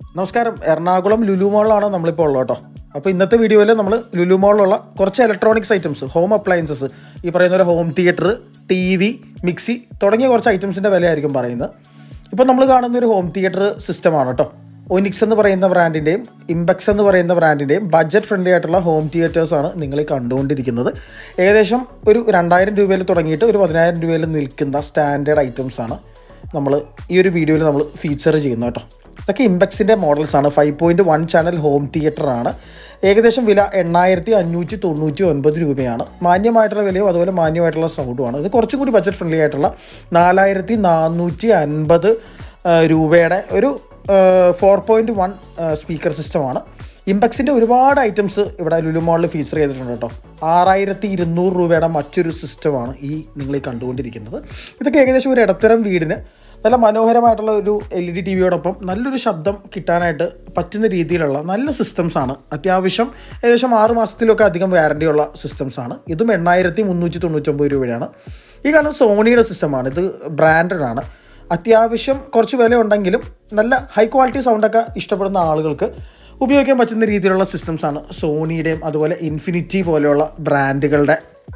നമസ്കാരം എറണാകുളം ലുലു മോളിലാണ് നമ്മളിപ്പോൾ ഉള്ളത് കേട്ടോ അപ്പോൾ ഇന്നത്തെ വീഡിയോയിൽ നമ്മൾ ലുലു മോളിലുള്ള കുറച്ച് ഇലക്ട്രോണിക്സ് ഐറ്റംസ് ഹോം അപ്ലയൻസസ് ഈ പറയുന്ന പോലെ home theatre T V mixie തുടങ്ങിയ കുറച്ച് ഐറ്റംസിൻ്റെ വിലയായിരിക്കും പറയുന്നത് ഇപ്പോൾ നമ്മൾ കാണുന്ന ഒരു ഹോം തിയേറ്റർ സിസ്റ്റമാണ് കേട്ടോ ഒനിക്സ് എന്ന് പറയുന്ന ബ്രാൻഡിൻ്റെയും ഇംബെക്സ് എന്ന് പറയുന്ന ബ്രാൻഡിൻ്റെയും ബഡ്ജറ്റ് ഫ്രണ്ട്ലി ആയിട്ടുള്ള ഹോം തിയേറ്റേഴ്സാണ് നിങ്ങൾ ഈ കണ്ടുകൊണ്ടിരിക്കുന്നത് ഏകദേശം ഒരു രണ്ടായിരം രൂപയിൽ തുടങ്ങിയിട്ട് ഒരു പതിനായിരം രൂപയിൽ നിൽക്കുന്ന സ്റ്റാൻഡേർഡ് ഐറ്റംസ് ആണ് നമ്മൾ ഈ ഒരു വീഡിയോയിൽ നമ്മൾ ഫീച്ചർ ചെയ്യുന്നു കേട്ടോ ഇതൊക്കെ ഇംബെക്സിൻ്റെ മോഡൽസ് ആണ് five point one channel home theatre ആണ് ഏകദേശം വില എണ്ണായിരത്തി അഞ്ഞൂറ്റി തൊണ്ണൂറ്റി ഒൻപത് രൂപയാണ് മാന്യമായിട്ടുള്ള വിലയും അതുപോലെ മാന്യമായിട്ടുള്ള സൗണ്ടുമാണ് ഇത് കുറച്ചും കൂടി ബഡ്ജറ്റ് ഫ്രണ്ട്ലി ആയിട്ടുള്ള നാലായിരത്തി നാനൂറ്റി അൻപത് രൂപയുടെ ഒരു ഫോർ പോയിൻറ്റ് വൺ സ്പീക്കർ സിസ്റ്റമാണ് ഇംപെക്സിൻ്റെ ഒരുപാട് ഐറ്റംസ് ഇവിടെ ലുലു മോളിൽ ഫീച്ചർ ചെയ്തിട്ടുണ്ട് കേട്ടോ ആറായിരത്തി ഇരുന്നൂറ് രൂപയുടെ മറ്റൊരു സിസ്റ്റമാണ് ഈ നിങ്ങൾ ഈ കണ്ടുകൊണ്ടിരിക്കുന്നത് ഇതൊക്കെ ഏകദേശം ഒരു ഇടത്തരം വീടിന് നല്ല മനോഹരമായിട്ടുള്ള ഒരു എൽ ഇ ഡി ടി വിയോടൊപ്പം നല്ലൊരു ശബ്ദം കിട്ടാനായിട്ട് പറ്റുന്ന രീതിയിലുള്ള നല്ല സിസ്റ്റംസ് ആണ് അത്യാവശ്യം ഏകദേശം ആറ് മാസത്തിലൊക്കെ അധികം വാറണ്ടി ഉള്ള സിസ്റ്റംസ് ആണ് ഇതും എണ്ണായിരത്തി മുന്നൂറ്റി തൊണ്ണൂറ്റൊമ്പത് രൂപയാണ് ഈ കാണുന്ന സോണിയുടെ സിസ്റ്റമാണ് ഇത് ബ്രാൻഡഡ് ആണ് അത്യാവശ്യം കുറച്ച് വില ഉണ്ടെങ്കിലും നല്ല ഹൈ ക്വാളിറ്റി സൗണ്ടൊക്കെ ഇഷ്ടപ്പെടുന്ന ആളുകൾക്ക് ഉപയോഗിക്കാൻ പറ്റുന്ന രീതിയിലുള്ള സിസ്റ്റംസ് ആണ് സോണിയുടെയും അതുപോലെ ഇൻഫിനിറ്റി പോലെയുള്ള ബ്രാൻഡുകളുടെ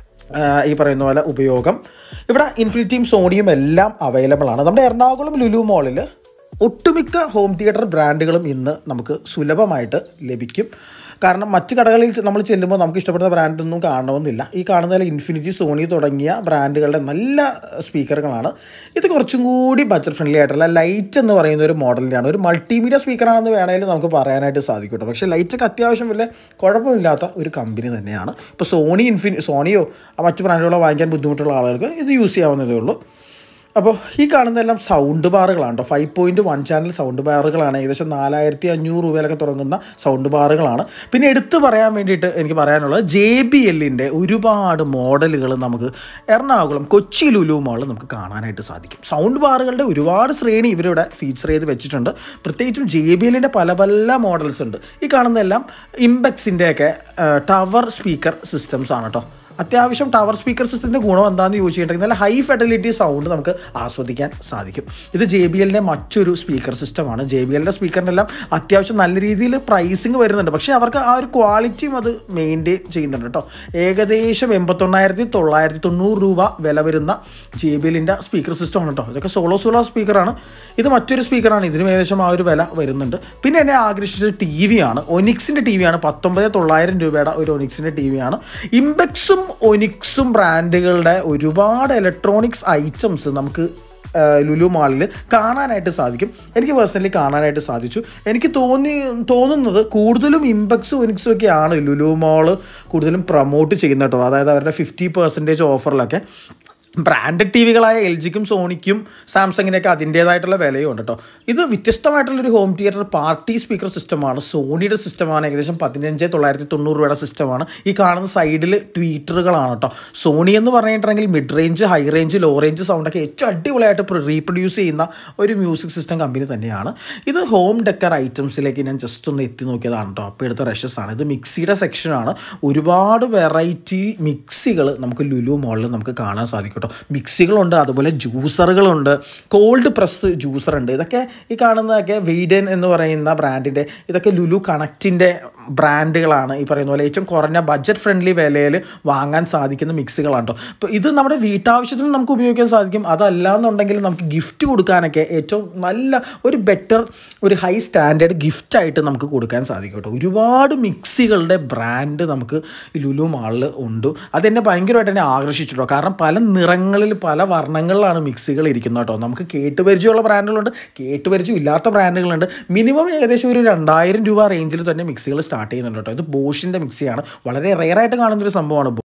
ഈ പറയുന്ന പോലെ ഉപയോഗം ഇവിടെ ഇൻഫിനിറ്റിയും സോണിയും എല്ലാം അവൈലബിൾ ആണ് നമ്മുടെ എറണാകുളം ലുലു മോളിൽ ഒട്ടുമിക്ക ഹോം തിയേറ്റർ ബ്രാൻഡുകളും ഇന്ന് നമുക്ക് സുലഭമായിട്ട് ലഭിക്കും കാരണം മറ്റ് കടകളിൽ നമ്മൾ ചെല്ലുമ്പോൾ നമുക്ക് ഇഷ്ടപ്പെടുന്ന ബ്രാൻഡൊന്നും കാണണമെന്നില്ല ഈ കാണുന്നതിൽ ഇൻഫിനിറ്റി സോണി തുടങ്ങിയ ബ്രാൻഡുകളുടെ നല്ല സ്പീക്കറുകളാണ് ഇത് കുറച്ചും കൂടി ബഡ്ജറ്റ് ഫ്രണ്ട്ലി ആയിട്ടുള്ള ലൈറ്റ് എന്ന് പറയുന്ന ഒരു മോഡലിൻ്റെയാണ് ഒരു മൾട്ടിമീഡിയ സ്പീക്കറാണെന്ന് വേണമെങ്കിൽ നമുക്ക് പറയാനായിട്ട് സാധിക്കും കേട്ടോ പക്ഷേ ലൈറ്റൊക്കെ അത്യാവശ്യം വലിയ കുഴപ്പമില്ലാത്ത ഒരു കമ്പനി തന്നെയാണ് ഇപ്പോൾ സോണി ഇൻഫിനി സോണിയോ മറ്റു ബ്രാൻഡുകളോ വാങ്ങിക്കാൻ ബുദ്ധിമുട്ടുള്ള ആളുകൾക്ക് ഇത് യൂസ് ചെയ്യാവുന്നതേ ഉള്ളൂ അപ്പോൾ ഈ കാണുന്നതെല്ലാം സൗണ്ട് ബാറുകളാണ് കേട്ടോ five point one channel sound ബാറുകളാണ് ഏകദേശം നാലായിരത്തി അഞ്ഞൂറ് രൂപയിലൊക്കെ തുടങ്ങുന്ന സൗണ്ട് ബാറുകളാണ് പിന്നെ എടുത്തു പറയാൻ വേണ്ടിയിട്ട് എനിക്ക് പറയാനുള്ളത് ജെ ബി എല്ലിൻ്റെ ഒരുപാട് മോഡലുകൾ നമുക്ക് എറണാകുളം കൊച്ചി ലുലു മോളിൽ നമുക്ക് കാണാനായിട്ട് സാധിക്കും സൗണ്ട് ബാറുകളുടെ ഒരുപാട് ശ്രേണി ഇവരിവിടെ ഫീച്ചർ ചെയ്ത് വെച്ചിട്ടുണ്ട് പ്രത്യേകിച്ചും ജെ ബി എല്ലിൻ്റെ പല പല മോഡൽസ് ഉണ്ട് ഈ കാണുന്നതെല്ലാം ഇംബെക്സിൻ്റെയൊക്കെ ടവർ സ്പീക്കർ സിസ്റ്റംസ് ആണ് കേട്ടോ അത്യാവശ്യം ടവർ സ്പീക്കർ സിസ്റ്റത്തിൻ്റെ ഗുണം എന്താണെന്ന് ചോദിച്ചിട്ടുണ്ടെങ്കിൽ നല്ല ഹൈ ഫെഡലിറ്റി സൗണ്ട് നമുക്ക് ആസ്വദിക്കാൻ സാധിക്കും ഇത് ജെ ബി എല്ലിൻ്റെ മറ്റൊരു സ്പീക്കർ സിസ്റ്റമാണ് ജെ ബി എല്ലിൻ്റെ സ്പീക്കറിനെല്ലാം അത്യാവശ്യം നല്ല രീതിയിൽ പ്രൈസിങ് വരുന്നുണ്ട് പക്ഷേ അവർക്ക് ആ ഒരു ക്വാളിറ്റിയും അത് മെയിൻറ്റെയിൻ ചെയ്യുന്നുണ്ട് കേട്ടോ ഏകദേശം എൺപത്തൊന്നായിരത്തി തൊള്ളായിരത്തി തൊണ്ണൂറ് രൂപ വില വരുന്ന ജെ ബി എല്ലിൻ്റെ സ്പീക്കർ സിസ്റ്റമാണ് കേട്ടോ ഇതൊക്കെ സോളോ സോളോ സ്പീക്കറാണ് ഇത് മറ്റൊരു സ്പീക്കറാണ് ഇതിനും ഏകദേശം ആ ഒരു വില വരുന്നുണ്ട് പിന്നെ എന്നെ ആകർഷിച്ചത് ടി വി ആണ് ഒനിക്സിൻ്റെ ടി വി ആണ് പത്തൊമ്പത് തൊള്ളായിരം രൂപയുടെ ഒരു ഒനിക്സിൻ്റെ ടി വി ആണ് ഇംബെക്സും ഒനിക്സും ബ്രാൻഡുകളുടെ ഒരുപാട് ഇലക്ട്രോണിക്സ് ഐറ്റംസ് നമുക്ക് ലുലു മാളിൽ കാണാനായിട്ട് സാധിക്കും എനിക്ക് പേഴ്സണലി കാണാനായിട്ട് സാധിച്ചു എനിക്ക് തോന്നി തോന്നുന്നത് കൂടുതലും ഇമ്പക്സും ഒനിക്സും ഒക്കെയാണ് ലുലു മാള് കൂടുതലും പ്രൊമോട്ട് ചെയ്യുന്നത് കേട്ടോ അതായത് അവരുടെ ഫിഫ്റ്റി പെർസെൻറ്റേജ് ഓഫറിലൊക്കെ ബ്രാൻഡഡ് ടി വികളായ എൽ ജിക്കും സോണിക്കും സാംസങ്ങിനൊക്കെ അതിൻ്റേതായിട്ടുള്ള വിലയും ഉണ്ട് കേട്ടോ ഇത് വ്യത്യസ്തമായിട്ടുള്ളൊരു ഹോം തിയേറ്റർ പാർട്ടി സ്പീക്കർ സിസ്റ്റമാണ് സോണിയുടെ സിസ്റ്റമാണ് ഏകദേശം പതിനഞ്ച് തൊള്ളായിരത്തി തൊണ്ണൂറ് രൂപയുടെ സിസ്റ്റമാണ് ഈ കാണുന്ന സൈഡിൽ ട്വീറ്ററുകളാണ് കേട്ടോ സോണി എന്ന് പറഞ്ഞിട്ടുണ്ടെങ്കിൽ mid range high range low range സൗണ്ടൊക്കെ ഏറ്റവും അടിപൊളിയായിട്ട് റീപ്രൊഡ്യൂസ് ചെയ്യുന്ന ഒരു മ്യൂസിക് സിസ്റ്റം കമ്പനി തന്നെയാണ് ഇത് ഹോം ഡെക്കർ ഐറ്റംസിലേക്ക് ഞാൻ ജസ്റ്റ് ഒന്ന് എത്തി നോക്കിയതാണ് കേട്ടോ അപ്പോൾ എടുത്ത റഷസ് ആണ് ഇത് മിക്സിയുടെ സെക്ഷനാണ് ഒരുപാട് വെറൈറ്റി മിക്സികൾ നമുക്ക് ലുലു മോളിൽ നമുക്ക് കാണാൻ സാധിക്കും കേട്ടോ മിക്സികളുണ്ട് അതുപോലെ ജ്യൂസറുകളുണ്ട് കോൾഡ് പ്രസ് ജ്യൂസർ ഉണ്ട് ഇതൊക്കെ ഈ കാണുന്നതൊക്കെ വെയ്ഡൻ എന്ന് പറയുന്ന ബ്രാൻഡിൻ്റെ ഇതൊക്കെ ലുലു കണക്റ്റിൻ്റെ ബ്രാൻഡുകളാണ് ഈ പറയുന്ന പോലെ ഏറ്റവും കുറഞ്ഞ ബഡ്ജറ്റ് ഫ്രണ്ട്ലി വിലയിൽ വാങ്ങാൻ സാധിക്കുന്ന മിക്സികളാണ് കേട്ടോ അപ്പോൾ ഇത് നമ്മുടെ വീട്ടാവശ്യത്തിന് നമുക്ക് ഉപയോഗിക്കാൻ സാധിക്കും അതല്ല എന്നുണ്ടെങ്കിൽ നമുക്ക് ഗിഫ്റ്റ് കൊടുക്കാനൊക്കെ ഏറ്റവും നല്ല ഒരു ബെറ്റർ ഒരു ഹൈ സ്റ്റാൻഡേർഡ് ഗിഫ്റ്റായിട്ട് നമുക്ക് കൊടുക്കാൻ സാധിക്കും കേട്ടോ ഒരുപാട് മിക്സികളുടെ ബ്രാൻഡ് നമുക്ക് ലുലു മാളിൽ ഉണ്ട് അതെന്നെ ഭയങ്കരമായിട്ട് എന്നെ ആകർഷിച്ചിട്ടോ കാരണം പല നിറങ്ങളിൽ പല വർണ്ണങ്ങളിലാണ് മിക്സികൾ ഇരിക്കുന്നത് കേട്ടോ നമുക്ക് കേട്ടുപരിചയമുള്ള ബ്രാൻഡുകളുണ്ട് കേട്ടുപരിചയം ഇല്ലാത്ത ബ്രാൻഡുകളുണ്ട് മിനിമം ഏകദേശം ഒരു രണ്ടായിരം രൂപ റേഞ്ചിൽ തന്നെ മിക്സികൾ സ്റ്റാർട്ട് ചെയ്യുന്നുണ്ട് കേട്ടോ ഇത് ബോഷിൻ്റെ മിക്സിയാണ് വളരെ റെയറായിട്ട് കാണുന്നൊരു സംഭവമാണ്